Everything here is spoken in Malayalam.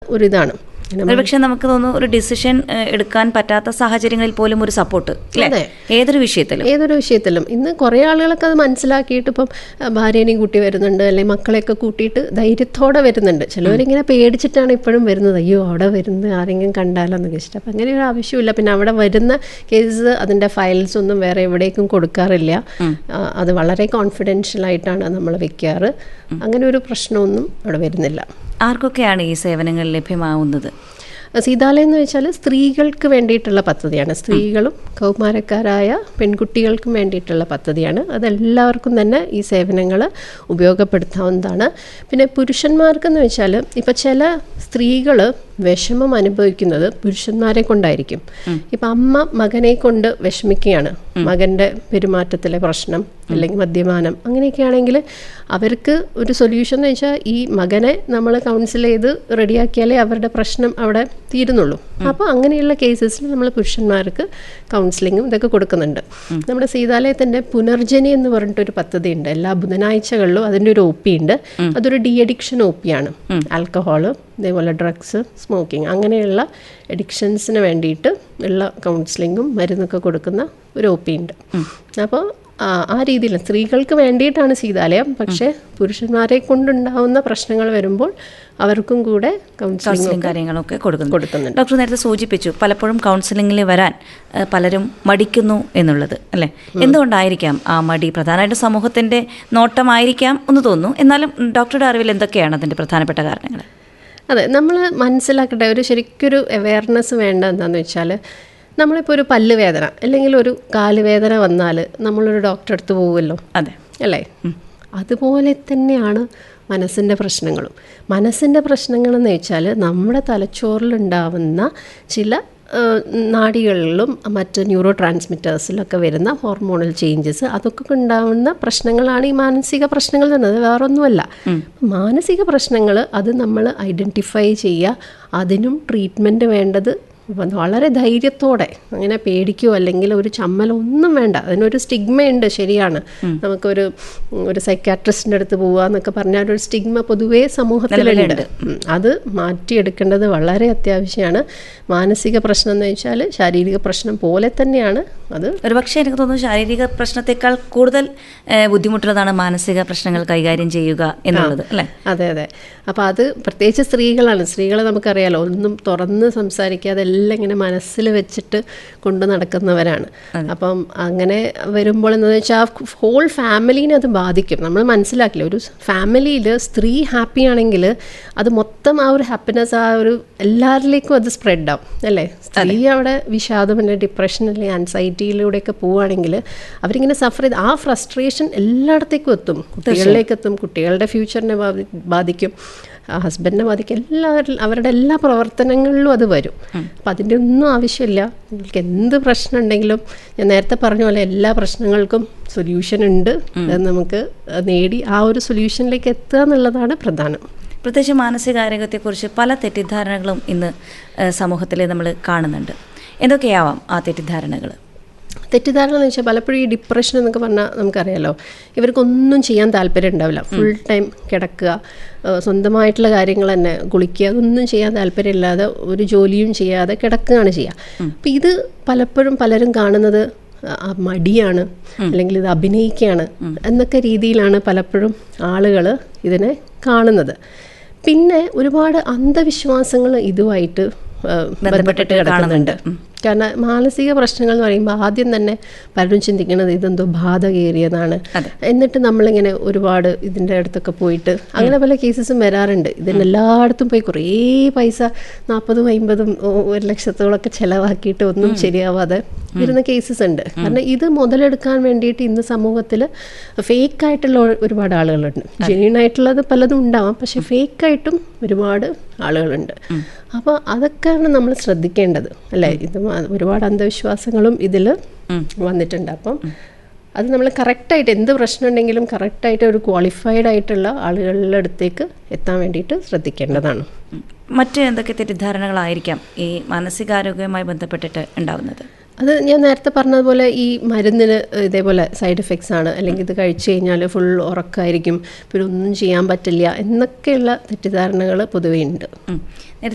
ഒരിതാണ് പിന്നെ ഒരുപക്ഷെ നമുക്ക് തോന്നുന്നു ഒരു ഡിസിഷൻ എടുക്കാൻ പറ്റാത്ത സാഹചര്യങ്ങളിൽ പോലും ഒരു സപ്പോർട്ട് അല്ലേ അതെ. ഏതൊരു വിഷയത്തിലും ഏതൊരു വിഷയത്തിലും ഇന്ന് കുറേ ആളുകളൊക്കെ അത് മനസ്സിലാക്കിയിട്ട് ഇപ്പം ആ, ഭാര്യേനെയും കൂട്ടി വരുന്നുണ്ട് അല്ലെങ്കിൽ മക്കളെയൊക്കെ കൂട്ടിയിട്ട് ധൈര്യത്തോടെ വരുന്നുണ്ട് ചിലവരിങ്ങനെ പേടിച്ചിട്ടാണ് ഇപ്പോഴും വരുന്നത് അയ്യോ അവിടെ വരുന്നത് ആരെങ്കിലും കണ്ടാലോ എന്നൊക്കെ ഇഷ്ടം അപ്പം അങ്ങനെ ഒരു ആവശ്യമില്ല പിന്നെ അവിടെ വരുന്ന കേസ് അതിൻ്റെ ഫയൽസ് ഒന്നും വേറെ എവിടേക്കും കൊടുക്കാറില്ല ആ, അത് വളരെ കോൺഫിഡൻഷ്യൽ ആയിട്ടാണ് നമ്മൾ വെക്കാറ് അങ്ങനെ ഒരു പ്രശ്നമൊന്നും അവിടെ വരുന്നില്ല ആർക്കൊക്കെയാണ് ഈ സേവനങ്ങൾ ലഭ്യമാവുന്നത് സീതാലയം എന്ന് വെച്ചാൽ സ്ത്രീകൾക്ക് വേണ്ടിയിട്ടുള്ള പദ്ധതിയാണ് സ്ത്രീകളും കൗമാരക്കാരായ പെൺകുട്ടികൾക്കും വേണ്ടിയിട്ടുള്ള പദ്ധതിയാണ് അതെല്ലാവർക്കും തന്നെ ഈ സേവനങ്ങൾ ഉപയോഗപ്പെടുത്താവുന്നതാണ് പിന്നെ പുരുഷന്മാർക്കെന്ന് വെച്ചാൽ ഇപ്പം ചില സ്ത്രീകൾ വിഷമം അനുഭവിക്കുന്നത് പുരുഷന്മാരെ കൊണ്ടായിരിക്കും ഇപ്പം അമ്മ മകനെ കൊണ്ട് വിഷമിക്കുകയാണ് മകൻ്റെ പെരുമാറ്റത്തിലെ പ്രശ്നം അല്ലെങ്കിൽ മദ്യപാനം അങ്ങനെയൊക്കെയാണെങ്കിൽ അവർക്ക് ഒരു സൊല്യൂഷൻ എന്ന് വെച്ചാൽ ഈ മകനെ നമ്മൾ കൗൺസിൽ ചെയ്ത് റെഡിയാക്കിയാലേ അവരുടെ പ്രശ്നം അവിടെ തീരുന്നുള്ളൂ അപ്പോൾ അങ്ങനെയുള്ള കേസസിൽ നമ്മൾ പുരുഷന്മാർക്ക് കൗൺസിലിങ്ങും ഇതൊക്കെ കൊടുക്കുന്നുണ്ട് നമ്മുടെ സീതാലയത്തിൻ്റെ പുനർജനി എന്ന് പറഞ്ഞിട്ടൊരു പദ്ധതി ഉണ്ട് എല്ലാ ബുധനാഴ്ചകളിലും അതിൻ്റെ ഒരു ഒ പി ഉണ്ട് അതൊരു ഡി അഡിക്ഷൻ ഒ പി ആണ് ആൽക്കഹോള് ഇതേപോലെ ഡ്രഗ്സ് സ്മോക്കിംഗ് അങ്ങനെയുള്ള അഡിക്ഷൻസിന് വേണ്ടിയിട്ട് ഉള്ള കൗൺസിലിങ്ങും മരുന്നൊക്കെ കൊടുക്കുന്ന ഒരു ഒ പി ഉണ്ട് അപ്പോൾ ആ ആ രീതിയിൽ സ്ത്രീകൾക്ക് വേണ്ടിയിട്ടാണ് സീതാലയം പക്ഷേ പുരുഷന്മാരെ കൊണ്ടുണ്ടാവുന്ന പ്രശ്നങ്ങൾ വരുമ്പോൾ അവർക്കും കൂടെ കൗൺസിലിംഗ് കൗൺസിലിംഗ് കാര്യങ്ങളൊക്കെ കൊടുക്കുന്നു കൊടുക്കുന്നുണ്ട് ഡോക്ടർ നേരത്തെ സൂചിപ്പിച്ചു പലപ്പോഴും കൗൺസിലിംഗിൽ വരാൻ ഏഹ്, പലരും മടിക്കുന്നു എന്നുള്ളത് അല്ലേ എന്തുകൊണ്ടായിരിക്കാം ആ മടി പ്രധാനമായിട്ടും സമൂഹത്തിന്റെ നോട്ടമായിരിക്കാം എന്ന് തോന്നുന്നു എന്നാലും ഡോക്ടറുടെ അറിവിൽ എന്തൊക്കെയാണ് അതിന്റെ പ്രധാനപ്പെട്ട കാരണങ്ങൾ അതെ നമ്മൾ മനസ്സിലാക്കട്ടെ ഒരു ശരിക്കൊരു അവയർനെസ് വേണ്ട എന്താണെന്ന് വെച്ചാൽ നമ്മളിപ്പോൾ ഒരു പല്ല് വേദന അല്ലെങ്കിൽ ഒരു കാല് വേദന വന്നാൽ നമ്മളൊരു ഡോക്ടറെ അടുത്ത് പോകുമല്ലോ അതെ അല്ലേ അതുപോലെ തന്നെയാണ് മനസ്സിൻ്റെ പ്രശ്നങ്ങളും മനസ്സിൻ്റെ പ്രശ്നങ്ങളെന്ന് വെച്ചാൽ നമ്മുടെ തലച്ചോറിലുണ്ടാവുന്ന ചില ആ, നാഡികളിലും മറ്റ് ന്യൂറോ ട്രാൻസ്മിറ്റേഴ്സിലൊക്കെ വരുന്ന ഹോർമോണൽ ചേഞ്ചസ് അതൊക്കെ ഉണ്ടാവുന്ന പ്രശ്നങ്ങളാണ് ഈ മാനസിക പ്രശ്നങ്ങൾ എന്ന് പറയുന്നത് വേറൊന്നുമല്ല മാനസിക പ്രശ്നങ്ങൾ അത് നമ്മൾ ഐഡൻറ്റിഫൈ ചെയ്യുക അതിനും ട്രീറ്റ്മെൻറ്റ് വേണ്ടത് വ- വളരെ ധൈര്യത്തോടെ അങ്ങനെ പേടിക്കോ അല്ലെങ്കിൽ ഒരു ചമ്മലോ ഒന്നും വേണ്ട അതിനൊരു സ്റ്റിഗ്മയുണ്ട് ശരിയാണ് നമുക്കൊരു ഉം, ഒരു സൈക്കാട്രിസ്റ്റിൻ്റെ അടുത്ത് പോവുക എന്നൊക്കെ പറഞ്ഞാൽ ഒരു സ്റ്റിഗ്മ പൊതുവേ സമൂഹത്തിലുണ്ട് ഉം, അത് മാറ്റിയെടുക്കേണ്ടത് വളരെ അത്യാവശ്യമാണ് മാനസിക പ്രശ്നം എന്ന് വെച്ചാൽ ശാരീരിക പ്രശ്നം പോലെ തന്നെയാണ് അത് ഒരുപക്ഷെ എനിക്ക് തോന്നുന്നു ശാരീരിക പ്രശ്നത്തെക്കാൾ കൂടുതൽ ഏഹ്, ബുദ്ധിമുട്ടുള്ളതാണ് മാനസിക പ്രശ്നങ്ങൾ കൈകാര്യം ചെയ്യുക എന്നുള്ളത് അല്ലേ അതെ അതെ അപ്പോൾ അത് പ്രത്യേകിച്ച് സ്ത്രീകളാണ് സ്ത്രീകളെ നമുക്കറിയാലോ ഒന്നും തുറന്ന് സംസാരിക്കാതെ എല്ലാം ഇങ്ങനെ മനസ്സിൽ വെച്ചിട്ട് കൊണ്ട് നടക്കുന്നവരാണ് അപ്പം അങ്ങനെ വരുമ്പോൾ എന്താണെന്ന് വെച്ചാൽ ആ ഹോൾ ഫാമിലീനെ അത് ബാധിക്കും നമ്മൾ മനസ്സിലാക്കില്ല ഒരു ഫാമിലിയിൽ സ്ത്രീ ഹാപ്പി ആണെങ്കിൽ അത് മൊത്തം ആ ഒരു ഹാപ്പിനെസ് ആ ഒരു എല്ലാവരിലേക്കും അത് സ്പ്രെഡ് ആവും അല്ലേ സ്ത്രീ അവിടെ വിഷാദം അല്ലെങ്കിൽ ഡിപ്രഷൻ അല്ലെങ്കിൽ ആൻസൈറ്റിയിലൂടെയൊക്കെ പോവുകയാണെങ്കിൽ അവരിങ്ങനെ സഫർ ചെയ്ത് ആ ഫ്രസ്ട്രേഷൻ എല്ലായിടത്തേക്കും എത്തും കുട്ടികളിലേക്ക് എത്തും കുട്ടികളുടെ ഫ്യൂച്ചറിനെ ബാധി- ബാധിക്കും ഹസ്ബൻഡിനെ ബാധിക്കും എല്ലാവരും അവരുടെ എല്ലാ പ്രവർത്തനങ്ങളിലും അത് വരും അപ്പം അതിൻ്റെ ഒന്നും ആവശ്യമില്ല നിങ്ങൾക്ക് എന്ത് പ്രശ്നം ഉണ്ടെങ്കിലും ഞാൻ നേരത്തെ പറഞ്ഞ പോലെ എല്ലാ പ്രശ്നങ്ങൾക്കും സൊല്യൂഷൻ ഉണ്ട് അത് നമുക്ക് നേടി ആ ഒരു സൊല്യൂഷനിലേക്ക് എത്തുക എന്നുള്ളതാണ് പ്രധാനം പ്രത്യേകിച്ച് മാനസികാരോഗ്യത്തെക്കുറിച്ച് പല തെറ്റിദ്ധാരണകളും ഇന്ന് ഏഹ്, സമൂഹത്തിൽ നമ്മൾ കാണുന്നുണ്ട് എന്തൊക്കെയാവാം ആ തെറ്റിദ്ധാരണകൾ തെറ്റിദ്ധാരണ എന്ന് വെച്ചാൽ പലപ്പോഴും ഈ ഡിപ്രഷൻ എന്നൊക്കെ പറഞ്ഞാൽ നമുക്കറിയാലോ ഇവർക്കൊന്നും ചെയ്യാൻ താല്പര്യം ഉണ്ടാവില്ല ഫുൾ ടൈം കിടക്കുക ഏഹ് സ്വന്തമായിട്ടുള്ള കാര്യങ്ങൾ തന്നെ കുളിക്കുക അതൊന്നും ചെയ്യാൻ താല്പര്യമില്ലാതെ ഒരു ജോലിയും ചെയ്യാതെ കിടക്കുകയാണ് ചെയ്യുക അപ്പം ഇത് പലപ്പോഴും പലരും കാണുന്നത് ആ മടിയാണ് അല്ലെങ്കിൽ ഇത് അഭിനയിക്കുകയാണ് എന്നൊക്കെ രീതിയിലാണ് പലപ്പോഴും ആളുകൾ ഇതിനെ കാണുന്നത് പിന്നെ ഒരുപാട് അന്ധവിശ്വാസങ്ങൾ ഇതുമായിട്ട് ഏഹ് ബന്ധപ്പെട്ട് കിടക്കുന്നുണ്ട് കാരണം മാനസിക പ്രശ്നങ്ങൾ എന്ന് പറയുമ്പോൾ ആദ്യം തന്നെ പലരും ചിന്തിക്കുന്നത് ഇതെന്തോ ബാധ കയറിയതാണ് എന്നിട്ട് നമ്മളിങ്ങനെ ഒരുപാട് ഇതിൻ്റെ അടുത്തൊക്കെ പോയിട്ട് അങ്ങനെ പല കേസസും വരാറുണ്ട് ഇതിന് എല്ലായിടത്തും പോയി കുറേ പൈസ നാൽപ്പതും അമ്പതും ഒരു ലക്ഷത്തോളൊക്കെ ചിലവാക്കിയിട്ട് ഒന്നും ശരിയാവാതെ വരുന്ന കേസസ് ഉണ്ട് കാരണം ഇത് മുതലെടുക്കാൻ വേണ്ടിയിട്ട് ഇന്ന് സമൂഹത്തിൽ ഫേക്കായിട്ടുള്ള ഒരുപാട് ആളുകളുണ്ട് ജെന്യൂൻ ആയിട്ടുള്ളത് പലതും ഉണ്ടാവാം പക്ഷെ ഫേക്കായിട്ടും ഒരുപാട് ആളുകളുണ്ട് അപ്പോൾ അതൊക്കെയാണ് നമ്മൾ ശ്രദ്ധിക്കേണ്ടത് അല്ലേ ഇത് മ- ഒരുപാട് അന്ധവിശ്വാസങ്ങളും ഇതിൽ വന്നിട്ടുണ്ട് അപ്പം അത് നമ്മൾ കറക്റ്റായിട്ട് എന്ത് പ്രശ്നം ഉണ്ടെങ്കിലും കറക്റ്റായിട്ട് ഒരു ക്വാളിഫൈഡ് ആയിട്ടുള്ള ആളുകളുടെ അടുത്തേക്ക് എത്താൻ വേണ്ടിയിട്ട് ശ്രദ്ധിക്കേണ്ടതാണ് മറ്റ് എന്തൊക്കെ തെറ്റിദ്ധാരണകളായിരിക്കാം ഈ മാനസികാരോഗ്യവുമായി ബന്ധപ്പെട്ടിട്ട് ഉണ്ടാവുന്നത് അത് ഞാൻ നേരത്തെ പറഞ്ഞതുപോലെ ഈ മരുന്നിന് ഇതേപോലെ സൈഡ് എഫക്ട്സ് ആണ് അല്ലെങ്കിൽ ഇത് കഴിച്ചു കഴിഞ്ഞാൽ ഫുൾ ഉറക്കമായിരിക്കും പിന്നെ ഒന്നും ചെയ്യാൻ പറ്റില്ല എന്നൊക്കെയുള്ള തെറ്റിദ്ധാരണകൾ പൊതുവേ ഉണ്ട് ഉം.